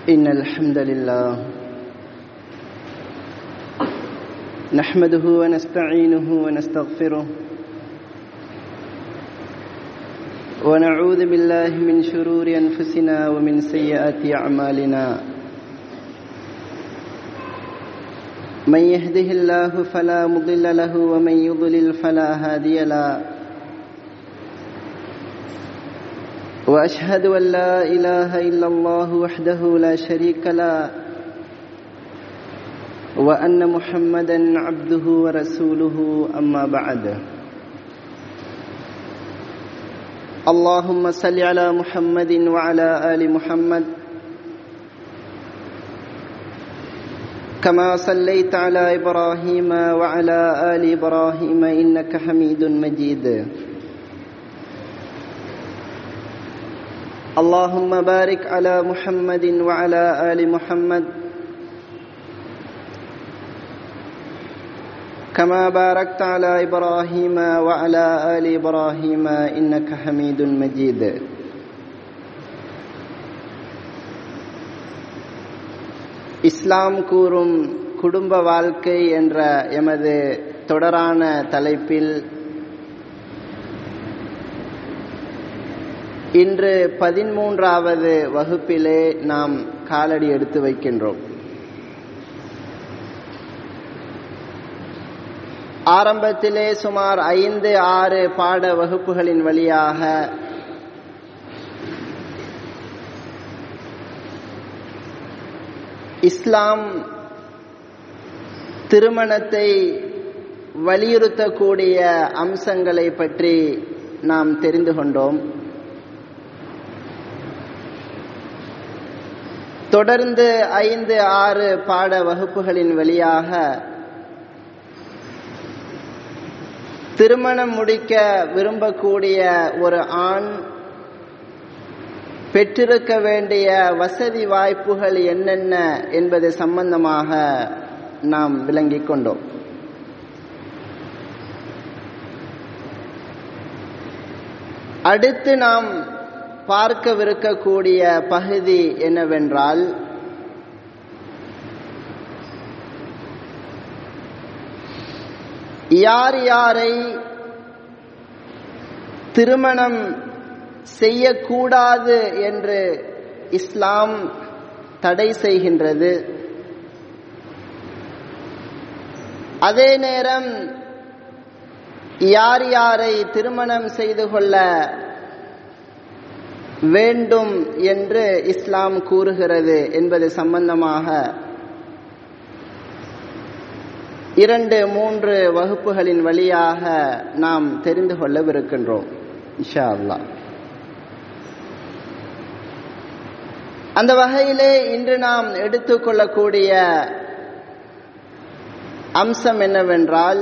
إن الحمد لله نحمده ونستعينه ونستغفره ونعوذ بالله من شرور أنفسنا ومن سيئات أعمالنا من يهده الله فلا مضل له ومن يضلل فلا هادي له واشهد ان لا اله الا الله وحده لا شريك له وان محمدا عبده ورسوله اما بعد اللهم صل على محمد وعلى ال محمد كما صليت على ابراهيم وعلى ال ابراهيم انك حميد مجيد اللهم بارك على محمد وعلى ال محمد كما باركت على ابراهيم وعلى ال ابراهيم انك حميد مجيد இஸ்லாம் கூறும் குடும்ப வாழ்க்கை என்ற எமது தொடரான தலைப்பில் இன்று பதிமூன்றாவது வகுப்பிலே நாம் காலடி எடுத்து வைக்கின்றோம் ஆரம்பத்திலே சுமார் ஐந்து ஆறு பாட வகுப்புகளின் வழியாக இஸ்லாம் திருமணத்தை வலியுறுத்தக்கூடிய அம்சங்களை பற்றி நாம் தெரிந்து கொண்டோம் தொடர்ந்து ஐந்து ஆறு பாட வகுப்புகளின் வழியாக திருமணம் முடிக்க விரும்பக்கூடிய ஒரு ஆண் பெற்றிருக்க வேண்டிய வசதி வாய்ப்புகள் என்னென்ன என்பது சம்பந்தமாக நாம் விளங்கிக் கொண்டோம் அடுத்து நாம் பார்க்கவிருக்கக்கூடிய பகுதி என்னவென்றால் யார் யாரை திருமணம் செய்யக்கூடாது என்று இஸ்லாம் தடை செய்கின்றது அதே நேரம் யார் யாரை திருமணம் செய்து கொள்ள வேண்டும் என்று இஸ்லாம் கூறுகிறது என்பது சம்பந்தமாக இரண்டு மூன்று வகுப்புகளின் வழியாக நாம் தெரிந்து கொள்ளவிருக்கின்றோம் இஷா அல்லா அந்த வகையிலே இன்று நாம் எடுத்துக்கொள்ளக்கூடிய அம்சம் என்னவென்றால்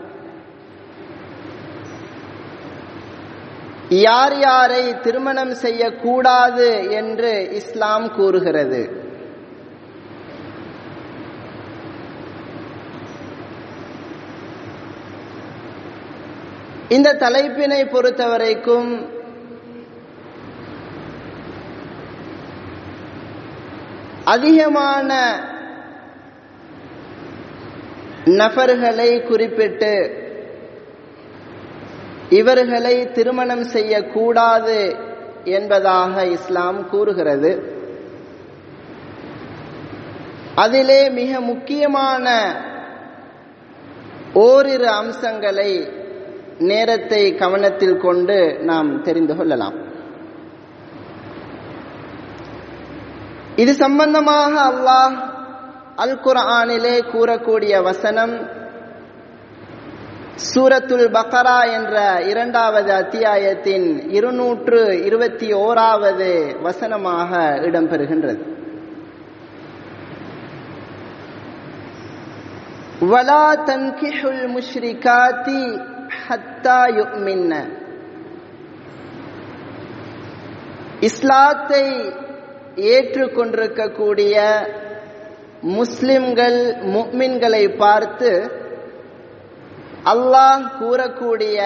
யார் யாரை திருமணம் செய்யக்கூடாது என்று இஸ்லாம் கூறுகிறது இந்த தலைப்பினை பொறுத்தவரைக்கும் அதிகமான நபர்களை குறிப்பிட்டு இவர்களை திருமணம் செய்யக்கூடாது என்பதாக இஸ்லாம் கூறுகிறது அதிலே மிக முக்கியமான ஓரிரு அம்சங்களை நேரத்தை கவனத்தில் கொண்டு நாம் தெரிந்து கொள்ளலாம் இது சம்பந்தமாக அல்லாஹ் அல் குர்ஆனிலே கூறக்கூடிய வசனம் சூரத்துல் பக்கரா என்ற இரண்டாவது அத்தியாயத்தின் இருநூற்று இருபத்தி ஓராவது வசனமாக இடம்பெறுகின்றது வலா தன்கிஹுல் முஷ்ரிகாத்தி ஹத்தா யுமின்ன இஸ்லாத்தை ஏற்றுக்கொண்டிருக்கக்கூடிய முஸ்லிம்கள் முக்மின்களை பார்த்து அல்லாஹ் கூறக்கூடிய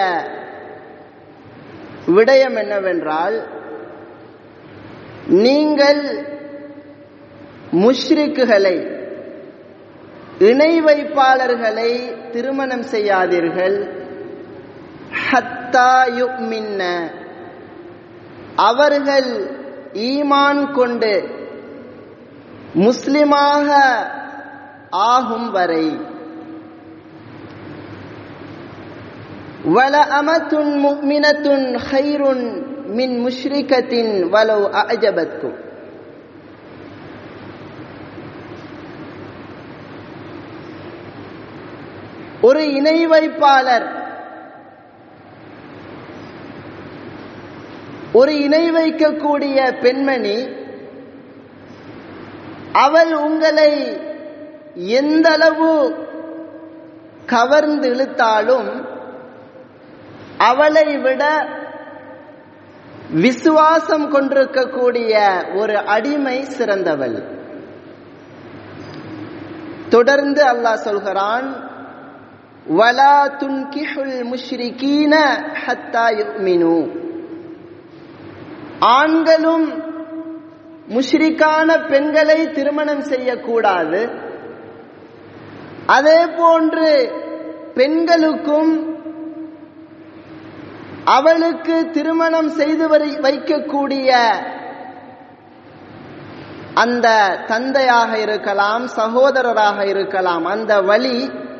விடயம் என்னவென்றால் நீங்கள் முஷ்ரிக்குகளை இணை வைப்பாளர்களை திருமணம் செய்யாதீர்கள் ஹத்தா யுக்மின்ன அவர்கள் ஈமான் கொண்டு முஸ்லிமாக ஆகும் வரை வல அமத்துன் முக்மினத்துன் ஹைருன் மின் முஷ்ரிகத்தின் வலவு அஜபத்கும் ஒரு இணை வைப்பாளர் ஒரு இணை வைக்கக்கூடிய பெண்மணி அவள் உங்களை எந்த அளவு கவர்ந்து இழுத்தாலும் அவளை விட விசுவாசம் கொண்டிருக்கக்கூடிய ஒரு அடிமை சிறந்தவள் தொடர்ந்து அல்லாஹ் சொல்கிறான் வலா துன்கிஹுல் முஷ்ரிகீன ஹத்தா யுமினு ஆண்களும் முஷ்ரிக்கான பெண்களை திருமணம் செய்யக்கூடாது அதே போன்று பெண்களுக்கும் அவளுக்கு திருமணம் செய்து வைக்கக்கூடிய அந்த தந்தையாக இருக்கலாம் சகோதரராக இருக்கலாம் அந்த வழி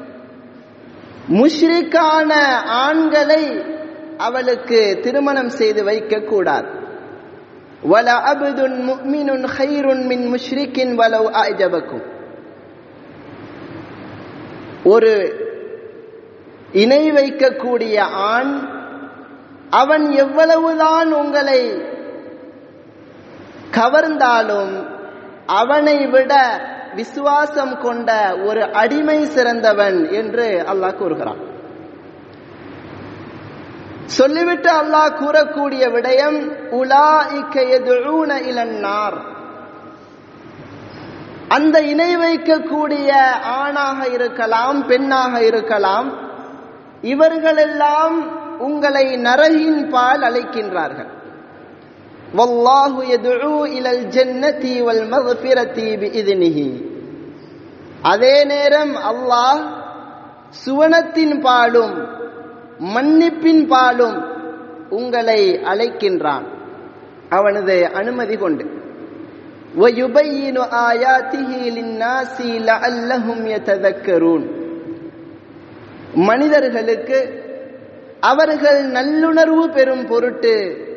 முஷ்ரிக்கான ஆண்களை அவளுக்கு திருமணம் செய்து வைக்க கூடாது வல அபுதுன் முக்மினுன் ஹைருன் மின் முஷ்ரிக்கின் வலவ் அஜபக்கும் ஒரு இணை வைக்கக்கூடிய ஆண் அவன் எவ்வளவுதான் உங்களை கவர்ந்தாலும் அவனை விட விசுவாசம் கொண்ட ஒரு அடிமை சிறந்தவன் என்று அல்லாஹ் கூறுகிறான் சொல்லிவிட்டு அல்லாஹ் கூறக்கூடிய விடயம் உலா இக்கையதுழூன இளன்னார் அந்த இணை வைக்கக்கூடிய ஆணாக இருக்கலாம் பெண்ணாக இருக்கலாம் இவர்களெல்லாம் உங்களை நரகின் பால் அழைக்கின்றார்கள் والله يدعو الى الجنه والمغفرة باذنه அதே நேரம் அல்லாஹ் சுவனத்தின் பாலும் மன்னிப்பின் பாலும் உங்களை அழைக்கின்றான் அவனது அனுமதி கொண்டு ويبين آياته للناس لعلهم يتذكرون மனிதர்களுக்கு அவர்கள் நல்லுணர்வு பெறும் பொருட்டு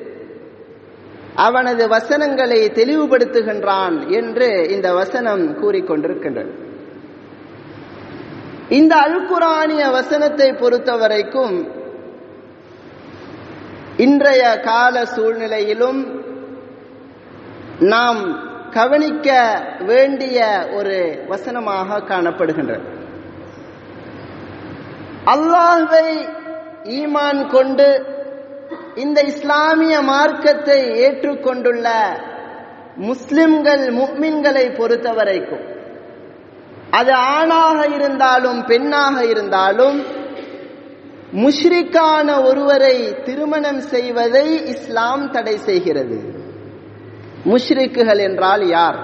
அவனது வசனங்களை தெளிவுபடுத்துகின்றான் என்று இந்த வசனம் கூறிக்கொண்டிருக்கின்றது இந்த அல்குரானிய வசனத்தை பொறுத்தவரைக்கும் இன்றைய கால சூழ்நிலையிலும் நாம் கவனிக்க வேண்டிய ஒரு வசனமாக காணப்படுகின்றது அல்லாஹை ஈமான் கொண்டு இந்த இஸ்லாமிய மார்க்கத்தை ஏற்றுக்கொண்டுள்ள முஸ்லிம்கள் முக்மின்களை பொறுத்தவரைக்கும் அது ஆணாக இருந்தாலும் பெண்ணாக இருந்தாலும் முஷ்ரிக்கான ஒருவரை திருமணம் செய்வதை இஸ்லாம் தடை செய்கிறது முஷ்ரிக்குகள் என்றால் யார்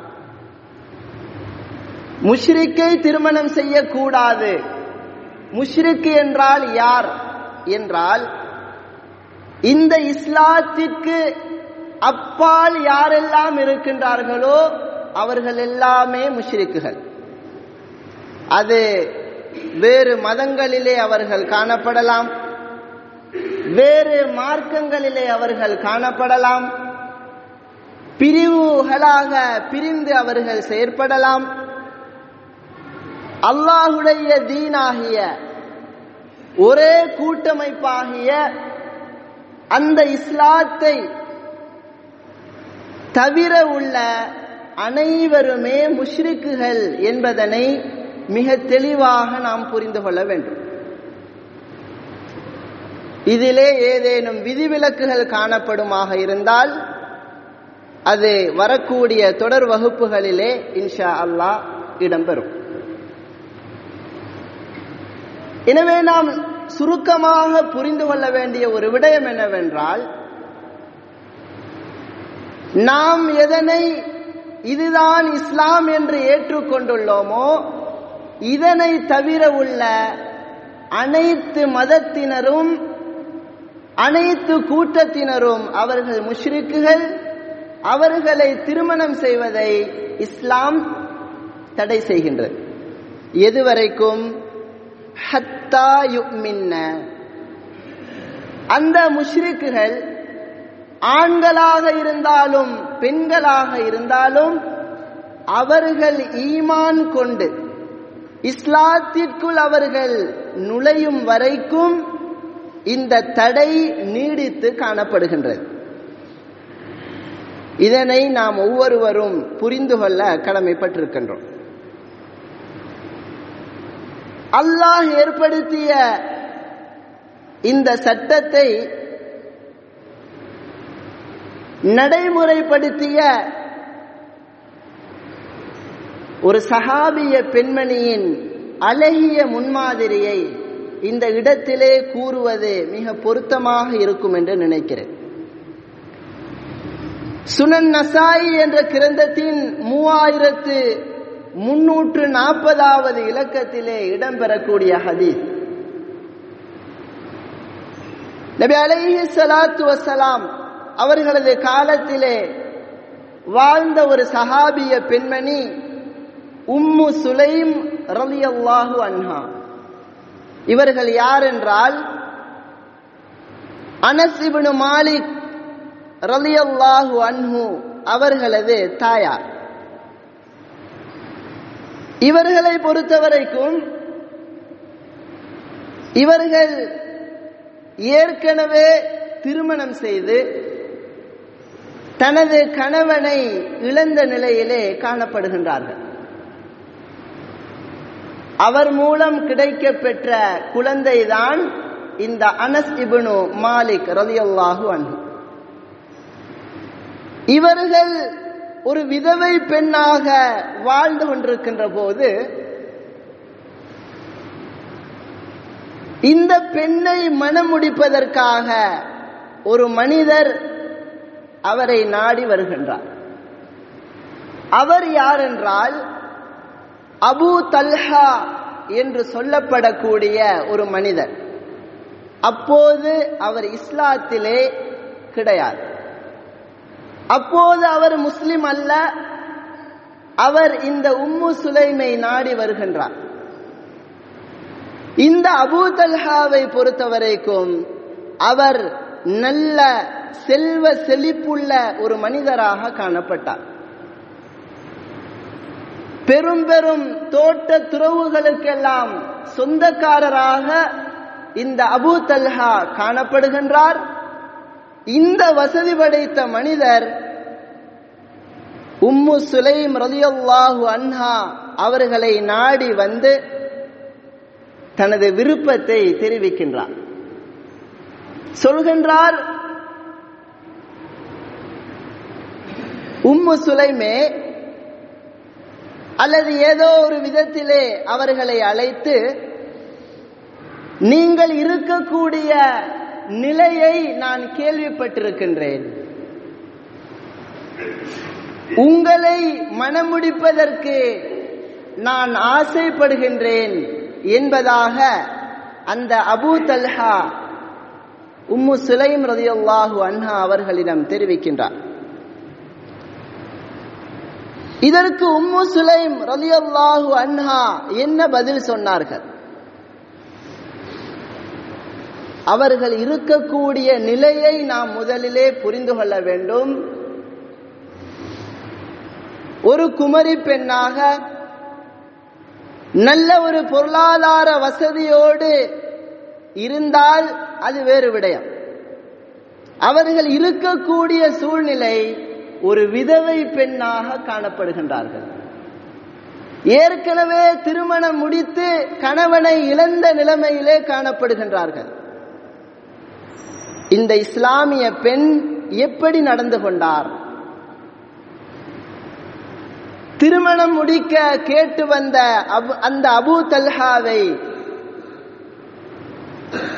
முஷ்ரிக்கை திருமணம் செய்யக்கூடாது முஷ்ரிக்கு என்றால் யார் என்றால் இந்த இஸ்லாத்திற்கு அப்பால் யாரெல்லாம் இருக்கின்றார்களோ அவர்கள் எல்லாமே முஷ்ரிக்குகள் அது வேறு மதங்களிலே அவர்கள் காணப்படலாம் வேறு மார்க்கங்களிலே அவர்கள் காணப்படலாம் பிரிவுகளாக பிரிந்து அவர்கள் செயற்படலாம் அல்லாஹுடைய தீனாகிய ஒரே கூட்டமைப்பாகிய அந்த இஸ்லாத்தை தவிர உள்ள அனைவருமே முஷ்ரிக்குகள் என்பதனை மிக தெளிவாக நாம் புரிந்து கொள்ள வேண்டும் இதிலே ஏதேனும் விதிவிலக்குகள் காணப்படுமாக இருந்தால் அது வரக்கூடிய தொடர் வகுப்புகளிலே இன்ஷா அல்லாஹ் இடம்பெறும் எனவே நாம் சுருக்கமாக புரிந்து கொள்ள வேண்டிய ஒரு விடயம் என்னவென்றால் நாம் எதனை இதுதான் இஸ்லாம் என்று ஏற்றுக்கொண்டுள்ளோமோ இதனை தவிர உள்ள அனைத்து மதத்தினரும் அனைத்து கூட்டத்தினரும் அவர்கள் முஷ்ரிக்குகள் அவர்களை திருமணம் செய்வதை இஸ்லாம் தடை செய்கின்றது எதுவரைக்கும் ஹத்தா யுக்மின்ன அந்த முஷ்ரிக்குகள் ஆண்களாக இருந்தாலும் பெண்களாக இருந்தாலும் அவர்கள் ஈமான் கொண்டு இஸ்லாத்திற்குள் அவர்கள் நுழையும் வரைக்கும் இந்த தடை நீடித்து காணப்படுகின்றது இதனை நாம் ஒவ்வொருவரும் புரிந்து கொள்ள கடமைப்பட்டிருக்கின்றோம் அல்லாஹ் ஏற்படுத்திய இந்த சட்டத்தை நடைமுறைப்படுத்திய ஒரு சஹாபிய பெண்மணியின் அழகிய முன்மாதிரியை இந்த இடத்திலே கூறுவது மிக பொருத்தமாக இருக்கும் என்று நினைக்கிறேன் சுனன் நசாயி என்ற கிரந்தத்தின் மூவாயிரத்து முன்னூற்று நாற்பதாவது இலக்கத்திலே இடம்பெறக்கூடிய ஹதீஸ் நபி அலைஹி சலாத்து வசலாம் அவர்களது காலத்திலே வாழ்ந்த ஒரு சஹாபிய பெண்மணி உம்மு சுலைம் ரலியல்லாஹு அன்ஹா இவர்கள் யார் என்றால் அனஸ் இப்னு மாலிக் ரலியல்லாஹு அன்ஹு அவர்களது தாயார் இவர்களை பொறுத்தவரைக்கும் இவர்கள் ஏற்கனவே திருமணம் செய்து தனது கணவனை இழந்த நிலையிலே காணப்படுகின்றார்கள் அவர் மூலம் கிடைக்க பெற்ற குழந்தைதான் இந்த அனஸ் இபுனு மாலிக் ரலியல்லாஹு அன்ஹு இவர்கள் ஒரு விதவை பெண்ணாக வாழ்ந்து கொண்டிருக்கின்ற போது இந்த பெண்ணை மனம் முடிப்பதற்காக ஒரு மனிதர் அவரை நாடி வருகின்றார் அவர் யார் என்றால் அபு தல்ஹா என்று சொல்லப்படக்கூடிய ஒரு மனிதர் அப்போது அவர் இஸ்லாத்திலே கிடையாது அப்போது அவர் முஸ்லிம் அல்ல அவர் இந்த உம்மு சுலைமை நாடி வருகின்றார் இந்த அபூ தல்ஹாவை பொறுத்தவரைக்கும் அவர் நல்ல செல்வ செழிப்புள்ள ஒரு மனிதராக காணப்பட்டார் பெரும் பெரும் தோட்ட துறவுகளுக்கெல்லாம் சொந்தக்காரராக இந்த அபூ தல்ஹா காணப்படுகின்றார் இந்த வசதி படைத்த மனிதர் உம்மு சுலைம் ரலியல்லாஹு அன்ஹா அவர்களை நாடி வந்து தனது விருப்பத்தை தெரிவிக்கின்றார் சொல்கின்றார் உம்மு சுலைமே அல்லது ஏதோ ஒரு விதத்திலே அவர்களை அழைத்து நீங்கள் இருக்கக்கூடிய நிலையை நான் கேள்விப்பட்டிருக்கின்றேன் உங்களை மனமுடிப்பதற்கு நான் ஆசைப்படுகின்றேன் என்பதாக அந்த அபூ தல்ஹா உம்மு சுலைம் ரதியுல்லாஹு அன்ஹா அவர்களிடம் தெரிவிக்கின்றார் இதற்கு உம்மு சுலைம் ரலியல்லாஹு அன்ஹா என்ன பதில் சொன்னார்கள் அவர்கள் இருக்கக்கூடிய நிலையை நாம் முதலிலே புரிந்து கொள்ள வேண்டும் ஒரு குமரி பெண்ணாக நல்ல ஒரு பொருளாதார வசதியோடு இருந்தால் அது வேறு விடயம் அவர்கள் இருக்கக்கூடிய சூழ்நிலை ஒரு விதவை பெண்ணாக காணப்படுகின்றார்கள் ஏற்கனவே திருமணம் முடித்து கணவனை இழந்த நிலைமையிலே காணப்படுகின்றார்கள் இந்த இஸ்லாமிய பெண் எப்படி நடந்து கொண்டார் திருமணம் முடிக்க கேட்டு வந்த அந்த அபு தல்ஹாவை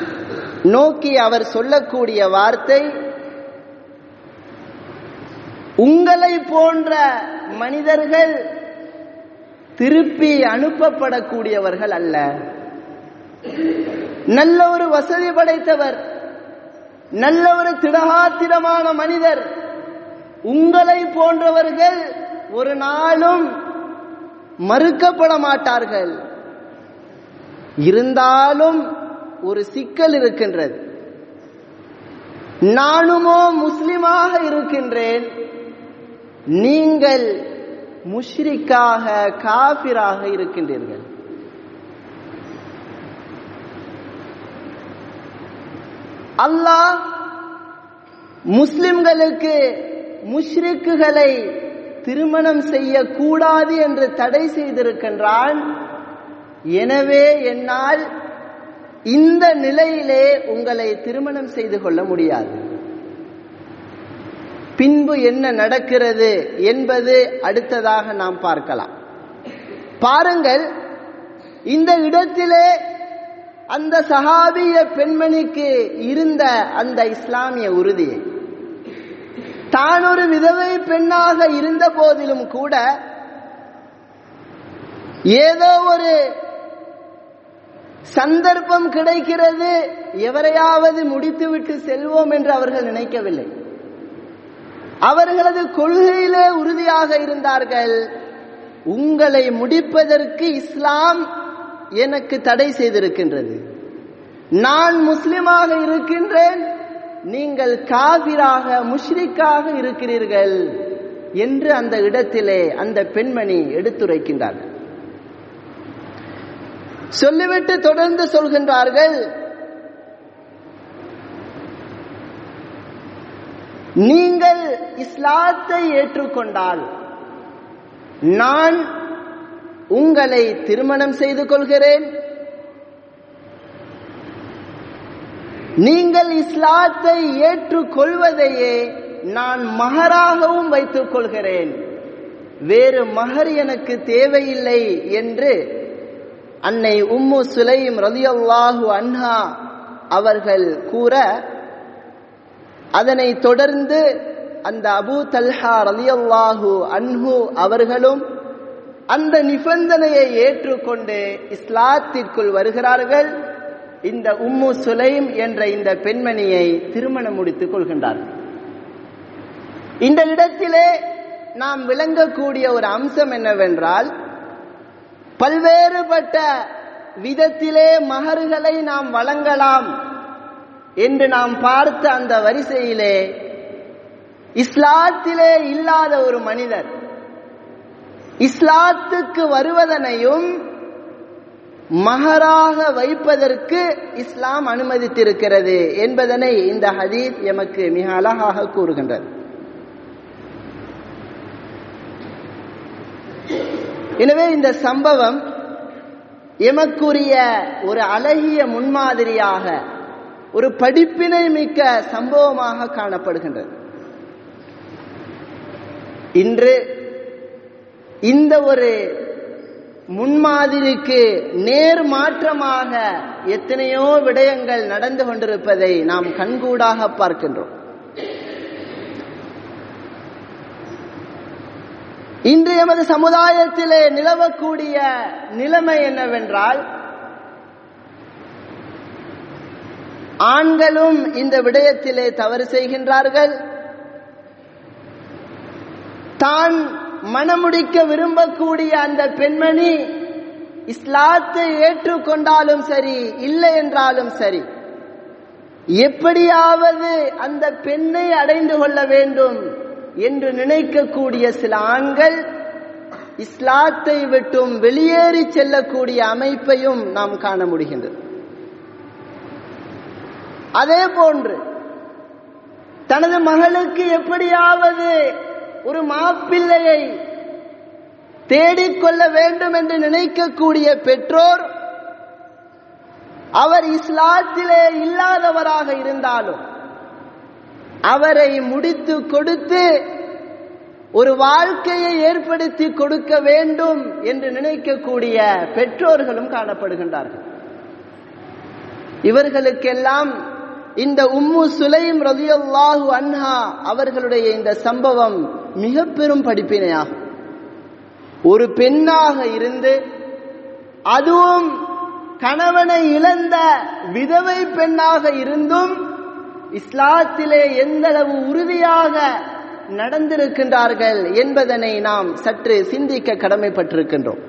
நோக்கி அவர் சொல்லக்கூடிய வார்த்தை உங்களை போன்ற மனிதர்கள் திருப்பி அனுப்பப்படக்கூடியவர்கள் அல்ல நல்ல ஒரு வசதி படைத்தவர் நல்ல ஒரு திடகாத்திரமான மனிதர் உங்களை போன்றவர்கள் ஒரு நாளும் மறுக்கப்பட மாட்டார்கள் இருந்தாலும் ஒரு சிக்கல் இருக்கின்றது நானுமோ முஸ்லிமாக இருக்கின்றேன் நீங்கள் முஷ்ரிக்காக காபிராக இருக்கின்றீர்கள் அல்லாஹ் முஸ்லிம்களுக்கு முஷ்ரிக்குகளை திருமணம் செய்யக்கூடாது என்று தடை செய்திருக்கின்றான் எனவே என்னால் இந்த நிலையிலே உங்களை திருமணம் செய்து கொள்ள முடியாது பின்பு என்ன நடக்கிறது என்பது அடுத்ததாக நாம் பார்க்கலாம் பாருங்கள் இந்த இடத்திலே அந்த சஹாபிய பெண்மணிக்கு இருந்த அந்த இஸ்லாமிய உறுதியை தான் ஒரு விதவை பெண்ணாக இருந்த போதிலும் கூட ஏதோ ஒரு சந்தர்ப்பம் கிடைக்கிறது எவரையாவது முடித்துவிட்டு செல்வோம் என்று அவர்கள் நினைக்கவில்லை அவர்களது கொள்கையிலே உறுதியாக இருந்தார்கள் உங்களை முடிப்பதற்கு இஸ்லாம் எனக்கு தடை செய்திருக்கின்றது நான் முஸ்லிமாக இருக்கின்றேன் நீங்கள் காவிராக முஷ்ரிக்காக இருக்கிறீர்கள் என்று அந்த இடத்திலே அந்த பெண்மணி எடுத்துரைக்கின்றார்கள் சொல்லிவிட்டு தொடர்ந்து சொல்கின்றார்கள் நீங்கள் இஸ்லாத்தை ஏற்றுக்கொண்டால் நான் உங்களை திருமணம் செய்து கொள்கிறேன் நீங்கள் இஸ்லாத்தை ஏற்றுக்கொள்வதையே நான் மகராகவும் வைத்துக் கொள்கிறேன் வேறு மகர் எனக்கு தேவையில்லை என்று அன்னை உம்மு சுலைம் ரலியல்லாஹு அன்ஹா அவர்கள் கூற அதனை தொடர்ந்து அந்த அபு தல்ஹா ரலியல்லாஹு அன்ஹு அவர்களும் அந்த நிபந்தனையை ஏற்றுக்கொண்டு இஸ்லாத்திற்குள் வருகிறார்கள் இந்த உம்மு சுலைம் என்ற இந்த பெண்மணியை திருமணம் முடித்துக் கொள்கின்றார்கள் இந்த இடத்திலே நாம் விளங்கக்கூடிய ஒரு அம்சம் என்னவென்றால் பல்வேறுபட்ட விதத்திலே மகர்களை நாம் வழங்கலாம் என்று நாம் பார்த்த அந்த வரிசையிலே இஸ்லாத்திலே இல்லாத ஒரு மனிதர் இஸ்லாத்துக்கு வருவதனையும் மகராக வைப்பதற்கு இஸ்லாம் அனுமதித்திருக்கிறது என்பதனை இந்த ஹதீத் எமக்கு மிக அழகாக கூறுகின்றது எனவே இந்த சம்பவம் எமக்குரிய ஒரு அழகிய முன்மாதிரியாக ஒரு படிப்பினை மிக்க சம்பவமாக காணப்படுகின்றது இன்று இந்த ஒரு முன்மாதிரிக்கு நேர் மாற்றமாக எத்தனையோ விடயங்கள் நடந்து கொண்டிருப்பதை நாம் கண்கூடாக பார்க்கின்றோம் இன்று எமது சமுதாயத்திலே நிலவக்கூடிய நிலைமை என்னவென்றால் ஆண்களும் இந்த விடயத்திலே தவறு செய்கின்றார்கள் தான் மனமுடிக்க விரும்பக்கூடிய அந்த பெண்மணி இஸ்லாத்தை ஏற்றுக்கொண்டாலும் சரி இல்லை என்றாலும் சரி எப்படியாவது அந்த பெண்ணை அடைந்து கொள்ள வேண்டும் என்று நினைக்கக்கூடிய சில ஆண்கள் இஸ்லாத்தை விட்டும் வெளியேறி செல்லக்கூடிய அமைப்பையும் நாம் காண முடிகின்றது அதே போன்று தனது மகளுக்கு எப்படியாவது ஒரு மாப்பிள்ளையை தேடிக்கொள்ள வேண்டும் என்று நினைக்கக்கூடிய பெற்றோர் அவர் இஸ்லாத்திலே இல்லாதவராக இருந்தாலும் அவரை முடித்து கொடுத்து ஒரு வாழ்க்கையை ஏற்படுத்தி கொடுக்க வேண்டும் என்று நினைக்கக்கூடிய பெற்றோர்களும் காணப்படுகின்றார்கள் இவர்களுக்கெல்லாம் இந்த உம்மு சுலைம் ரலியல்லாஹு அன்ஹா அவர்களுடைய இந்த சம்பவம் மிக பெரும் படிப்பினையாகும் ஒரு பெண்ணாக இருந்து அதுவும் கணவனை இழந்த விதவை பெண்ணாக இருந்தும் இஸ்லாத்திலே எந்த அளவு உறுதியாக நடந்திருக்கின்றார்கள் என்பதனை நாம் சற்று சிந்திக்க கடமைப்பட்டிருக்கின்றோம்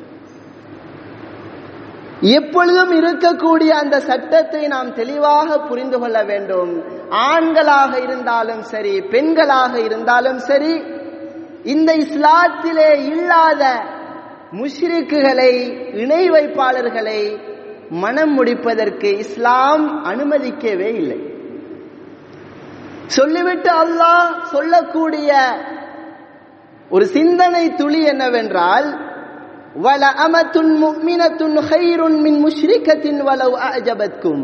எப்பொழுதும் இருக்கக்கூடிய அந்த சட்டத்தை நாம் தெளிவாக புரிந்து கொள்ள வேண்டும் ஆண்களாக இருந்தாலும் சரி பெண்களாக இருந்தாலும் சரி இந்த இஸ்லாத்திலே இல்லாத முஷ்ரிக்குகளை இணை வைப்பாளர்களை மனம் முடிப்பதற்கு இஸ்லாம் அனுமதிக்கவே இல்லை சொல்லிவிட்டு அல்லாஹ் சொல்லக்கூடிய ஒரு சிந்தனை துளி என்னவென்றால் வல அமத்துன் முக்மினத்துன் ஹைருன் மின் முஷ்ரிக்கத்தின் வலவ் அஜபத்கும்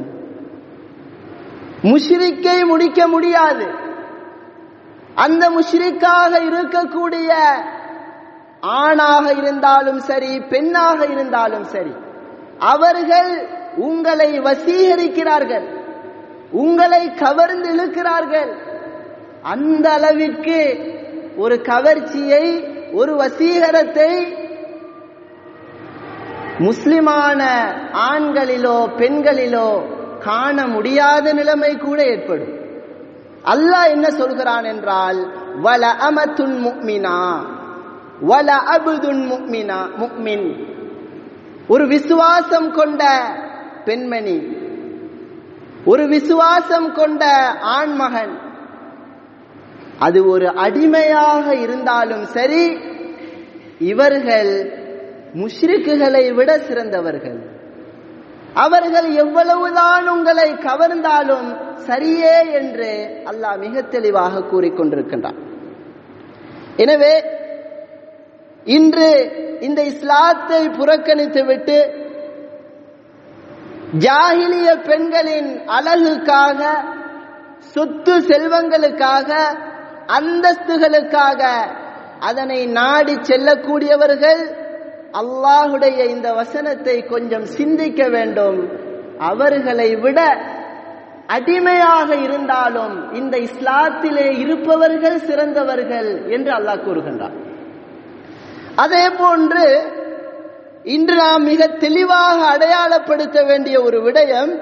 முஷ்ரிக்கை முடிக்க முடியாது அந்த முஷ்ரிக்காக இருக்கக்கூடிய ஆணாக இருந்தாலும் சரி பெண்ணாக இருந்தாலும் சரி அவர்கள் உங்களை வசீகரிக்கிறார்கள் உங்களை கவர்ந்து இழுக்கிறார்கள் அந்த அளவிற்கு ஒரு கவர்ச்சியை ஒரு வசீகரத்தை முஸ்லிமான ஆண்களிலோ பெண்களிலோ காண முடியாத நிலைமை கூட ஏற்படும் அல்லாஹ் என்ன சொல்கிறான் என்றால் வல அமத்துன் முக்மினா வல அபுதுன் முக்மினா முக்மின் ஒரு விசுவாசம் கொண்ட பெண்மணி ஒரு விசுவாசம் கொண்ட ஆண்மகன் அது ஒரு அடிமையாக இருந்தாலும் சரி இவர்கள் முஷ்ரிக்குகளை விட சிறந்தவர்கள் அவர்கள் எவ்வளவுதான் உங்களை கவர்ந்தாலும் சரியே என்று அல்லாஹ் மிக தெளிவாக கூறிக்கொண்டிருக்கின்றான் எனவே இன்று இந்த இஸ்லாத்தை புறக்கணித்துவிட்டு ஜாகிலிய பெண்களின் அழகுக்காக சொத்து செல்வங்களுக்காக அந்தஸ்துகளுக்காக அதனை நாடி செல்லக்கூடியவர்கள் அல்லாஹுடைய இந்த வசனத்தை கொஞ்சம் சிந்திக்க வேண்டும் அவர்களை விட அடிமையாக இருந்தாலும் இந்த இஸ்லாத்திலே இருப்பவர்கள் சிறந்தவர்கள் என்று அல்லாஹ் கூறுகின்றார் அதே போன்று இன்று நாம் மிக தெளிவாக அடையாளப்படுத்த வேண்டிய ஒரு விடயம்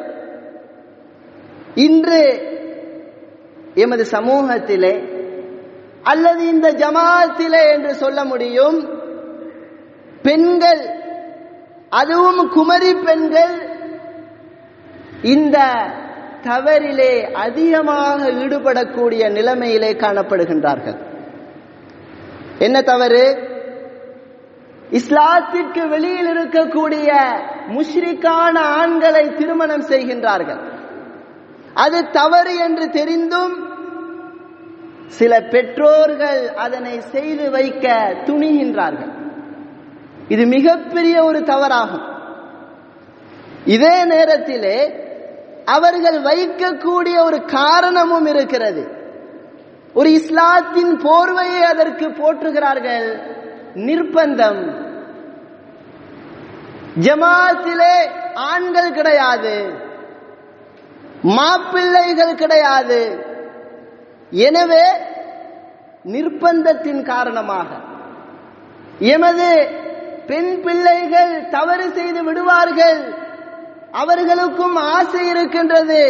இன்று எமது சமூகத்திலே அல்லது இந்த ஜமாத்திலே என்று சொல்ல முடியும் பெண்கள் அதுவும் குமரி பெண்கள் இந்த தவறிலே அதிகமாக ஈடுபடக்கூடிய நிலைமையிலே காணப்படுகின்றார்கள் என்ன தவறு இஸ்லாத்திற்கு வெளியில் இருக்கக்கூடிய முஷ்ரிக்கான ஆண்களை திருமணம் செய்கின்றார்கள் அது தவறு என்று தெரிந்தும் சில பெற்றோர்கள் அதனை செய்து வைக்க துணிகின்றார்கள் இது மிகப்பெரிய ஒரு தவறாகும் இதே நேரத்திலே அவர்கள் வைக்கக்கூடிய ஒரு காரணமும் இருக்கிறது ஒரு இஸ்லாத்தின் போர்வையை அதற்கு போற்றுகிறார்கள் நிர்பந்தம் ஜமாத்திலே ஆண்கள் கிடையாது மாப்பிள்ளைகள் கிடையாது எனவே நிர்பந்தத்தின் காரணமாக எமது பெண் பிள்ளைகள் தவறு செய்து விடுவார்கள் அவர்களுக்கும் ஆசை இருக்கின்றது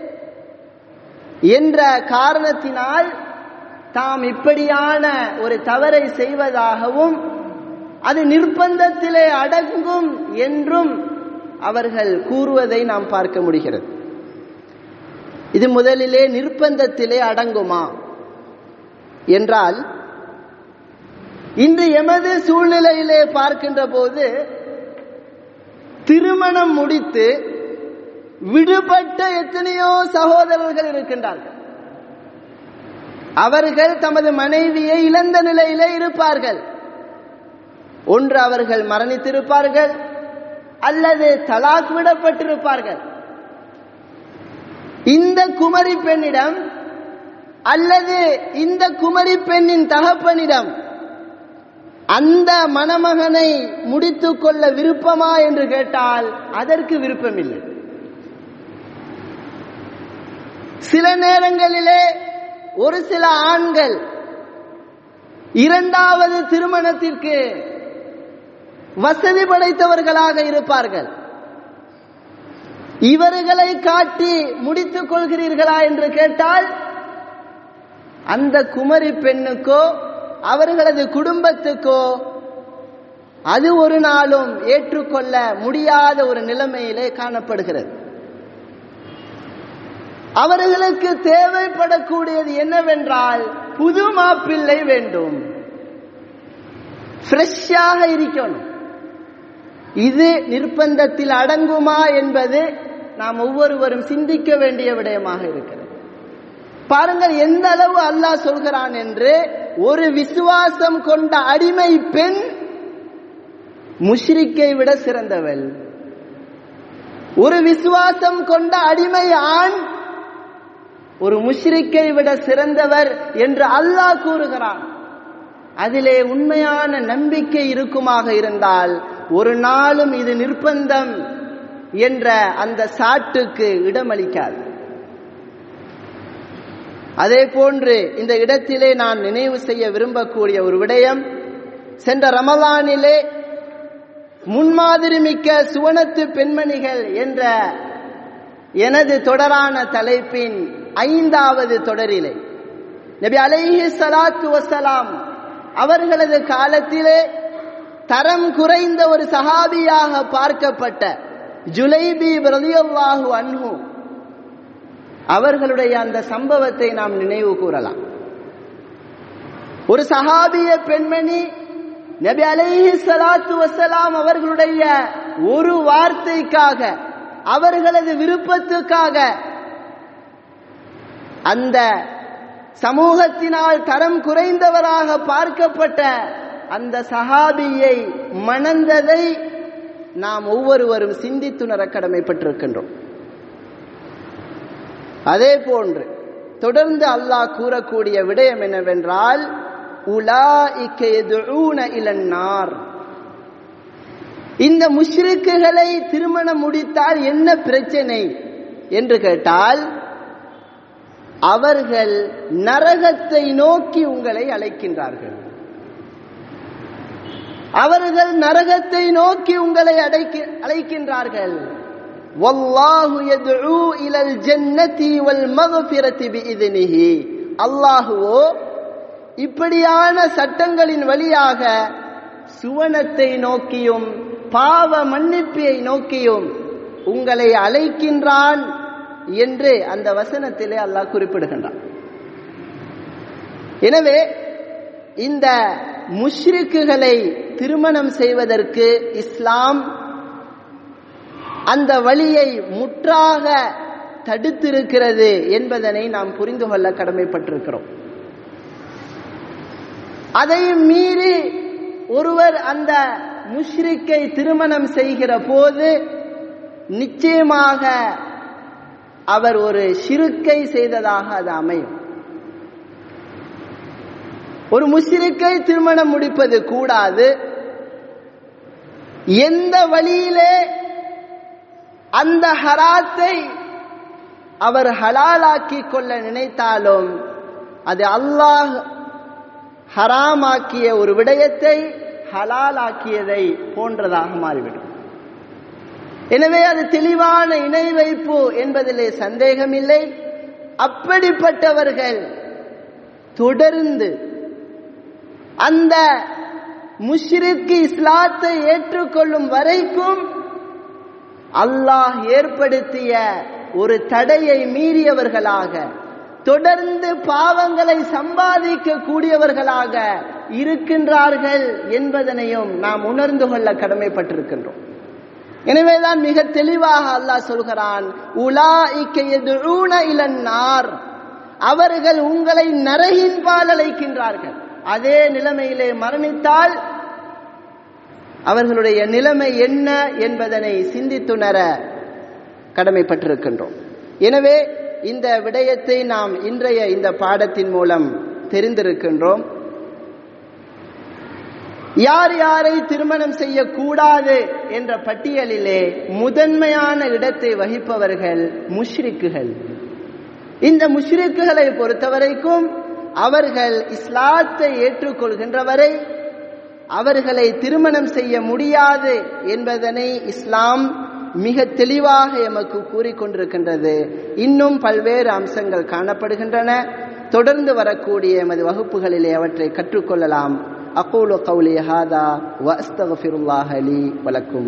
என்ற காரணத்தினால் தாம் இப்படியான ஒரு தவறை செய்வதாகவும் அது நிர்பந்தத்திலே அடங்கும் என்றும் அவர்கள் கூறுவதை நாம் பார்க்க முடிகிறது இது முதலிலே நிர்பந்தத்திலே அடங்குமா என்றால் இன்று எமது சூழ்நிலையிலே பார்க்கின்ற போது திருமணம் முடித்து விடுபட்ட எத்தனையோ சகோதரர்கள் இருக்கின்றார்கள் அவர்கள் தமது மனைவியை இழந்த நிலையிலே இருப்பார்கள் ஒன்று அவர்கள் மரணித்திருப்பார்கள் அல்லது தலாக் விடப்பட்டிருப்பார்கள் இந்த குமரி பெண்ணிடம் அல்லது இந்த குமரி பெண்ணின் தகப்பனிடம் அந்த மணமகனை முடித்துக் கொள்ள விருப்பமா என்று கேட்டால் அதற்கு விருப்பமில்லை சில நேரங்களிலே ஒரு சில ஆண்கள் இரண்டாவது திருமணத்திற்கு வசதி படைத்தவர்களாக இருப்பார்கள் இவர்களை காட்டி முடித்துக் கொள்கிறீர்களா என்று கேட்டால் அந்த குமரி பெண்ணுக்கோ அவர்களது குடும்பத்துக்கோ அது ஒரு நாளும் ஏற்றுக்கொள்ள முடியாத ஒரு நிலைமையிலே காணப்படுகிறது அவர்களுக்கு தேவைப்படக்கூடியது என்னவென்றால் புது மாப்பிள்ளை வேண்டும் ஃப்ரெஷ்ஷாக இருக்கணும் இது நிர்பந்தத்தில் அடங்குமா என்பது நாம் ஒவ்வொருவரும் சிந்திக்க வேண்டிய விடயமாக இருக்கிறது பாருங்கள் எந்த அளவு அல்லாஹ் சொல்கிறான் என்று ஒரு விசுவாசம் கொண்ட அடிமை பெண் முஷ்ரிக்கை விட சிறந்தவள் ஒரு விசுவாசம் கொண்ட அடிமை ஆண் ஒரு முஷ்ரிக்கை விட சிறந்தவர் என்று அல்லாஹ் கூறுகிறான் அதிலே உண்மையான நம்பிக்கை இருக்குமாக இருந்தால் ஒரு நாளும் இது நிர்பந்தம் என்ற அந்த சாட்டுக்கு இடமளிக்காது அதே போன்று இந்த இடத்திலே நான் நினைவு செய்ய விரும்பக்கூடிய ஒரு விடயம் சென்ற ரமலானிலே முன்மாதிரி மிக்க சுவனத்து பெண்மணிகள் என்ற எனது தொடரான தலைப்பின் ஐந்தாவது தொடரிலே நபி அலைஹி சலாத்து வசலாம் அவர்களது காலத்திலே தரம் குறைந்த ஒரு சஹாபியாக பார்க்கப்பட்ட ஜுலைபி ரலியல்லாஹு அன்ஹு அவர்களுடைய அந்த சம்பவத்தை நாம் நினைவு கூறலாம் ஒரு சஹாபிய பெண்மணி நபி அலைஹி ஸலாத்து வஸலாம் அவர்களுடைய ஒரு வார்த்தைக்காக அவர்களது விருப்பத்துக்காக அந்த சமூகத்தினால் தரம் குறைந்தவராக பார்க்கப்பட்ட அந்த சஹாபியை மணந்ததை நாம் ஒவ்வொருவரும் சிந்தித்துணர கடமைப்பட்டிருக்கின்றோம் அதே போன்று தொடர்ந்து அல்லாஹ் கூறக்கூடிய விடயம் என்னவென்றால் உலாஇக்க யதுஊன இலன்னார் இந்த முஷ்ரிக்குகளை திருமணம் முடித்தால் என்ன பிரச்சனை என்று கேட்டால் அவர்கள் நரகத்தை நோக்கி உங்களை அழைக்கின்றார்கள் அவர்கள் நரகத்தை நோக்கி உங்களை அடைக்க அழைக்கின்றார்கள் வல்லாஹு யதுஊ இலல் ஜன்னதி வல் மக்ஃபிரதி பிஇذنஹி அல்லாஹுவோ இப்படியான சட்டங்களின் வழியாக சுவனத்தை நோக்கியும் பாவ மன்னிப்பை நோக்கியும் உங்களை அழைக்கின்றான் என்று அந்த வசனத்திலே அல்லாஹ் குறிப்பிடுகின்றான் எனவே இந்த முஷ்ரிக்குகளை திருமணம் செய்வதற்கு இஸ்லாம் அந்த வழியை முற்றாக தடுத்திருக்கிறது என்பதனை நாம் புரிந்து கொள்ள கடமைப்பட்டிருக்கிறோம் அதையும் மீறி ஒருவர் அந்த முஷ்ரிக்கை திருமணம் செய்கிற போது நிச்சயமாக அவர் ஒரு சிறுக்கை செய்ததாக அது அமையும் ஒரு முஸ்லிக்கை திருமணம் முடிப்பது கூடாது எந்த வழியிலே அந்த ஹராத்தை அவர் ஹலாலாக்கிக் கொள்ள நினைத்தாலும் அது அல்லாஹ் ஹராமாக்கிய ஒரு விடயத்தை ஹலாலாக்கியதை போன்றதாக மாறிவிடும் எனவே அது தெளிவான இணை வைப்பு என்பதிலே சந்தேகமில்லை அப்படிப்பட்டவர்கள் தொடர்ந்து அந்த முஷ்ரிக்கு இஸ்லாத்தை ஏற்றுக்கொள்ளும் வரைக்கும் அல்லாஹ் ஏற்படுத்திய ஒரு தடையை மீறியவர்களாக தொடர்ந்து பாவங்களை சம்பாதிக்க கூடியவர்களாக இருக்கின்றார்கள் என்பதனையும் நாம் உணர்ந்து கொள்ள கடமைப்பட்டிருக்கின்றோம் எனவேதான் மிக தெளிவாக அல்லாஹ் சொல்கிறான் உலா இலன்னார் அவர்கள் உங்களை நரகின் பால் அழைக்கின்றார்கள் அதே நிலைமையிலே மரணித்தால் அவர்களுடைய நிலைமை என்ன என்பதனை சிந்தித்துணர கடமைப்பட்டிருக்கின்றோம் எனவே இந்த விடயத்தை நாம் இன்றைய இந்த பாடத்தின் மூலம் தெரிந்திருக்கின்றோம் யார் யாரை திருமணம் செய்யக்கூடாது என்ற பட்டியலிலே முதன்மையான இடத்தை வகிப்பவர்கள் முஷ்ரிக்குகள் இந்த முஷ்ரிக்குகளை பொறுத்தவரைக்கும் அவர்கள் இஸ்லாத்தை ஏற்றுக்கொள்கின்ற வரை அவர்களை திருமணம் செய்ய முடியாது என்பதனை இஸ்லாம் மிக தெளிவாக எமக்கு கூறிக்கொண்டிருக்கின்றது இன்னும் பல்வேறு அம்சங்கள் காணப்படுகின்றன தொடர்ந்து வரக்கூடிய எமது வகுப்புகளிலே அவற்றை கற்றுக்கொள்ளலாம் அகூலு கௌலி ஹாதா வ அஸ்தகஃபிருல்லாஹ் லி வலக்கும்